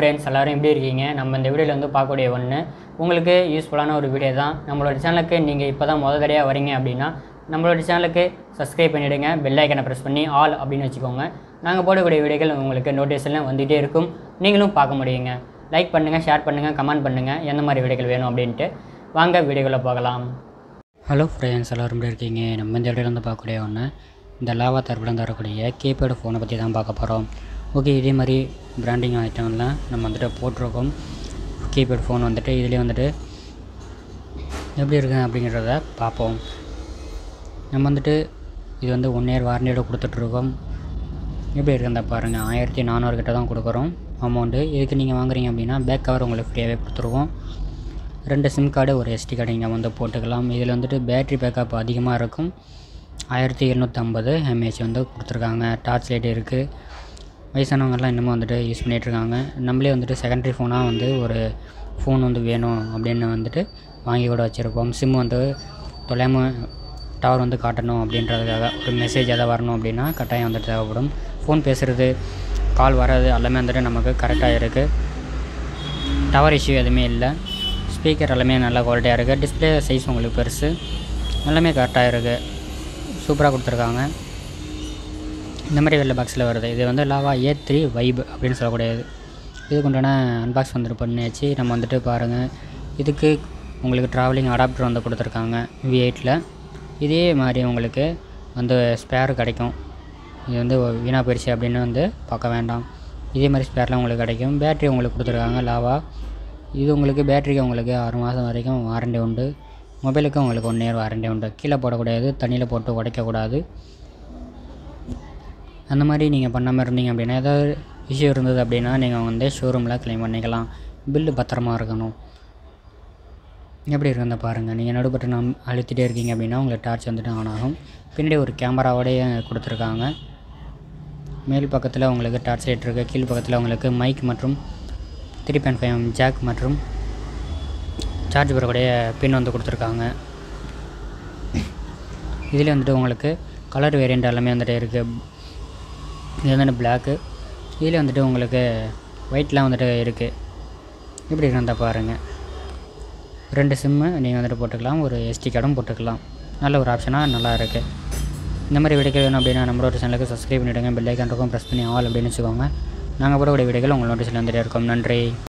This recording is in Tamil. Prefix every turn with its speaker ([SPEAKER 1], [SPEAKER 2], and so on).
[SPEAKER 1] ஃப்ரெண்ட்ஸ் எல்லாரும் எப்படி இருக்கீங்க நம்ம இந்த வீடியோவில் வந்து பார்க்கக்கூடிய ஒன்று உங்களுக்கு யூஸ்ஃபுல்லான ஒரு வீடியோ தான் நம்மளோட சேனலுக்கு நீங்கள் இப்போ தான் முத தடையாக வரீங்க அப்படின்னா நம்மளோட சேனலுக்கு சப்ஸ்கிரைப் பண்ணிவிடுங்க பெல் ஐக்கனை ப்ரெஸ் பண்ணி ஆல் அப்படின்னு வச்சுக்கோங்க நாங்கள் போடக்கூடிய வீடியோக்கள் உங்களுக்கு நோட்டிஃபிகேஷனில் வந்துகிட்டே இருக்கும் நீங்களும் பார்க்க முடியுங்க லைக் பண்ணுங்கள் ஷேர் பண்ணுங்கள் கமெண்ட் பண்ணுங்கள் எந்த மாதிரி வீடியோக்கள் வேணும் அப்படின்ட்டு வாங்க வீடியோக்குள்ளே போகலாம் ஹலோ ஃப்ரெண்ட்ஸ் எல்லோரும் எப்படி இருக்கீங்க நம்ம இந்த வீடியோவில் வந்து பார்க்கக்கூடிய ஒன்று இந்த லாவா தரப்புல தரக்கூடிய கீபேடு ஃபோனை பற்றி தான் பார்க்க போகிறோம் ஓகே இதே மாதிரி பிராண்டிங் ஐட்டம்லாம் நம்ம வந்துட்டு போட்டிருக்கோம் கீபேட் ஃபோன் வந்துட்டு இதுலேயே வந்துட்டு எப்படி இருக்கு அப்படிங்கிறத பார்ப்போம் நம்ம வந்துட்டு இது வந்து ஒன் இயர் வாரண்டியோட கொடுத்துட்ருக்கோம் எப்படி இருக்குன்னு பாருங்கள் ஆயிரத்தி நானூறு கிட்ட தான் கொடுக்குறோம் அமௌண்ட்டு இதுக்கு நீங்கள் வாங்குறீங்க அப்படின்னா பேக் கவர் உங்களுக்கு ஃப்ரீயாகவே கொடுத்துருவோம் ரெண்டு சிம் கார்டு ஒரு எஸ்டி கார்டு நீங்கள் வந்து போட்டுக்கலாம் இதில் வந்துட்டு பேட்ரி பேக்கப் அதிகமாக இருக்கும் ஆயிரத்தி எழுநூற்றம்பது எம்ஏஹெச் வந்து கொடுத்துருக்காங்க டார்ச் லைட் இருக்குது வயசானவங்கெல்லாம் இன்னமும் வந்துட்டு யூஸ் பண்ணிகிட்ருக்காங்க நம்மளே வந்துட்டு செகண்டரி ஃபோனாக வந்து ஒரு ஃபோன் வந்து வேணும் அப்படின்னு வந்துட்டு வாங்கி கூட வச்சுருப்போம் சிம் வந்து தொலையாமல் டவர் வந்து காட்டணும் அப்படின்றதுக்காக ஒரு மெசேஜ் எதாவது வரணும் அப்படின்னா கட்டாயம் வந்துட்டு தேவைப்படும் ஃபோன் பேசுகிறது கால் வர்றது எல்லாமே வந்துட்டு நமக்கு கரெக்டாக இருக்குது டவர் இஷ்யூ எதுவுமே இல்லை ஸ்பீக்கர் எல்லாமே நல்ல குவாலிட்டியாக இருக்குது டிஸ்பிளே சைஸ் உங்களுக்கு பெருசு எல்லாமே கரெக்டாக இருக்குது சூப்பராக கொடுத்துருக்காங்க இந்த மாதிரி வெள்ளை பாக்ஸில் வருது இது வந்து லாவா ஏ த்ரீ வைப் அப்படின்னு சொல்லக்கூடியது இதுக்கு உண்டான அன்பாக்ஸ் வந்துட்டு பண்ணியாச்சு நம்ம வந்துட்டு பாருங்கள் இதுக்கு உங்களுக்கு ட்ராவலிங் அடாப்டர் வந்து கொடுத்துருக்காங்க வி எயிட்டில் இதே மாதிரி உங்களுக்கு வந்து ஸ்பேர் கிடைக்கும் இது வந்து வீணாக போயிடுச்சு அப்படின்னு வந்து பார்க்க வேண்டாம் இதே மாதிரி ஸ்பேர்லாம் உங்களுக்கு கிடைக்கும் பேட்ரி உங்களுக்கு கொடுத்துருக்காங்க லாவா இது உங்களுக்கு பேட்டரிக்கு உங்களுக்கு ஆறு மாதம் வரைக்கும் வாரண்டி உண்டு மொபைலுக்கு உங்களுக்கு ஒன் இயர் வாரண்டி உண்டு கீழே போடக்கூடாது தண்ணியில் போட்டு உடைக்கக்கூடாது அந்த மாதிரி நீங்கள் பண்ணாமல் இருந்தீங்க அப்படின்னா ஏதாவது இஷ்யூ இருந்தது அப்படின்னா நீங்கள் வந்து ஷோரூமில் க்ளைம் பண்ணிக்கலாம் பில்லு பத்திரமா இருக்கணும் எப்படி இருக்குன்னு பாருங்கள் நீங்கள் நடுப்பட்டு நாம் அழுத்திட்டே இருக்கீங்க அப்படின்னா உங்களுக்கு டார்ச் வந்துட்டு ஆன் ஆகும் பின்னாடி ஒரு கேமராவோடய கொடுத்துருக்காங்க மேல் பக்கத்தில் உங்களுக்கு டார்ச் லைட் இருக்குது கீழ் பக்கத்தில் உங்களுக்கு மைக் மற்றும் த்ரீ பாயிண்ட் ஃபைவ் ஜாக் மற்றும் சார்ஜ் பெறக்கூடிய பின் வந்து கொடுத்துருக்காங்க இதில் வந்துட்டு உங்களுக்கு கலர் வேரியண்ட் எல்லாமே வந்துட்டு இருக்குது இது வந்துட்டு பிளாக்கு இதில் வந்துட்டு உங்களுக்கு ஒயிட்லாம் வந்துட்டு இருக்குது இப்படி இருந்தால் பாருங்கள் ரெண்டு சிம்மு நீங்கள் வந்துட்டு போட்டுக்கலாம் ஒரு எஸ்டி கார்டும் போட்டுக்கலாம் நல்ல ஒரு ஆப்ஷனாக நல்லா இருக்குது இந்த மாதிரி வீடியோக்கள் வேணும் அப்படின்னா நம்மளோட சேனலுக்கு சப்ஸ்கிரைப் பண்ணிவிடுங்க பெல் ஐக்கான் இருக்கும் ப்ரெஸ் பண்ணி ஆல் அப்படின்னு வச்சுக்கோங்க நாங்கள் போடக்கூடிய வீடியோக்கள் உங்கள் நோட்டீஸில் வந்துட்டே இருக்கோம் நன்றி